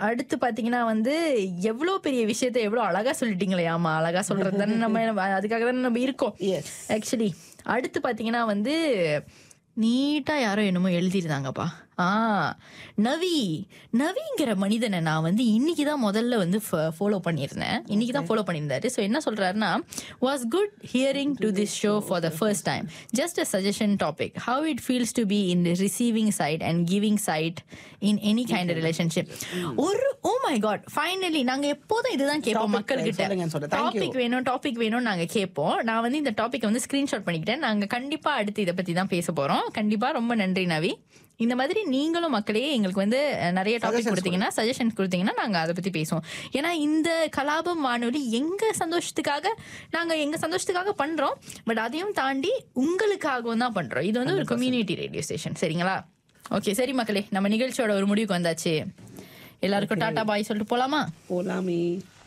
அடுத்து பாத்தீங்கன்னா வந்து எவ்வளவு பெரிய விஷயத்த எவ்வளவு அழகா சொல்லிட்டீங்களே ஆமா அழகா சொல்றது தானே நம்ம அதுக்காக தானே நம்ம இருக்கோம் Yes. ஆக்சுவலி அடுத்து பாத்தீங்கன்னா வந்து நீட்டா யாரோ என்னமோ எழுதிருந்தாங்கப்பா ஆ நவி நவிங்கிற மனிதனை நான் வந்து இன்னைக்கு தான் முதல்ல வந்து ஃபாலோ பண்ணியிருந்தேன் இன்னைக்கு தான் ஃபாலோ பண்ணியிருந்தாரு ஸோ என்ன சொல்றாருன்னா was good hearing to this show for the first time just a suggestion topic how it feels to be in receiving side and giving side in any kind relationship ஒரு oh my God finally நாங்க எப்போதும் இதுதான் கேட்போம் Topic மக்கள்கிட்ட சொல்லுங்க, சொல்லுங்க. Thank you. Topic வேணும் topic வேணும் நாங்க கேட்போம் நான் வந்து இந்த டாபிக் வந்து ஸ்கிரீன்ஷாட் பண்ணிக்கிட்டேன் நாங்க கண்டிப்பா அடுத்து இதை பத்தி தான் பேச போறோம் கண்டிப்பா ரொம்ப நன்றி நவி இந்த மாதிரி நீங்களும் மக்களே எங்களுக்கு வந்து அஹ், நிறைய டாபிக் Suggestions கொடுத்தீங்கன்னா சஜஷன்ஸ் கொடுத்தீங்கன்னா நாங்க அதை பத்தி பேசுவோம் ஏன்னா இந்த கலாபம் வானொலி எங்க சந்தோஷத்துக்காக நாங்க எங்க சந்தோஷத்துக்காக பண்றோம் பட் அதையும் தாண்டி உங்களுக்காகவும் தான் பண்றோம் இது வந்து ஒரு கம்யூனிட்டி ரேடியோ ஸ்டேஷன் சரிங்களா ஓகே சரி மக்களே நம்ம நிகழ்ச்சியோட ஒரு முடிவுக்கு வந்தாச்சு எல்லாருக்கும் டாடா பாய் சொல்லிட்டு போலாமா போலாமே